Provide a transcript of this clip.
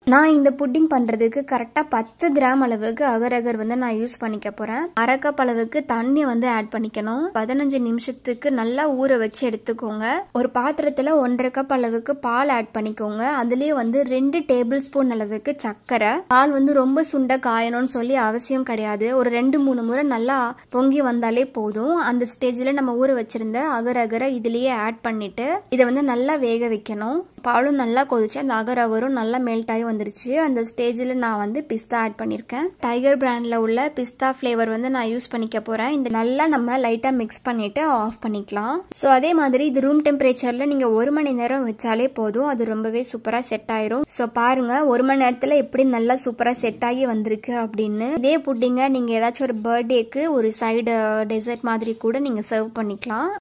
நான் இந்த புட்டிங் பண்ணுறதுக்கு கரெக்டாக பத்து கிராம் அளவுக்கு அகர் அகர் வந்து நான் யூஸ் பண்ணிக்க போகிறேன் அரை கப் அளவுக்கு தண்ணி வந்து ஆட் பண்ணிக்கணும் பதினஞ்சு நிமிஷத்துக்கு நல்லா ஊற வச்சு எடுத்துக்கோங்க ஒரு பாத்திரத்தில் ஒன்றரை கப் அளவுக்கு பால் ஆட் பண்ணிக்கோங்க அதுலேயே வந்து ரெண்டு டேபிள் ஸ்பூன் அளவுக்கு சர்க்கரை பால் வந்து ரொம்ப சுண்ட காயணும்னு சொல்லி அவசியம் கிடையாது ஒரு ரெண்டு மூணு முறை நல்லா பொங்கி வந்தாலே போதும் அந்த ஸ்டேஜில் நம்ம ஊற வச்சிருந்த அகர் அகரை இதுலேயே ஆட் பண்ணிட்டு இதை வந்து நல்லா வேக வைக்கணும் பாலும் நல்லா கொதிச்சு அந்த அகர் அகரும் நல்லா மெல்ட் ஆகி வந்துருச்சு அந்த ஸ்டேஜில் நான் வந்து பிஸ்தா ஆட் பண்ணியிருக்கேன் டைகர் பிராண்டில் உள்ள பிஸ்தா ஃப்ளேவர் வந்து நான் யூஸ் பண்ணிக்க போகிறேன் இந்த நல்லா நம்ம லைட்டாக மிக்ஸ் பண்ணிவிட்டு ஆஃப் பண்ணிக்கலாம் ஸோ அதே மாதிரி இது ரூம் டெம்பரேச்சரில் நீங்கள் ஒரு மணி நேரம் வச்சாலே போதும் அது ரொம்பவே சூப்பராக செட் ஆயிரும் ஸோ பாருங்கள் ஒரு மணி நேரத்தில் எப்படி நல்லா சூப்பராக செட் ஆகி வந்திருக்கு அப்படின்னு இதே புட்டிங்க நீங்கள் ஏதாச்சும் ஒரு பர்த்டேக்கு ஒரு சைடு டெசர்ட் மாதிரி கூட நீங்கள் சர்வ் பண்ணிக்கலாம்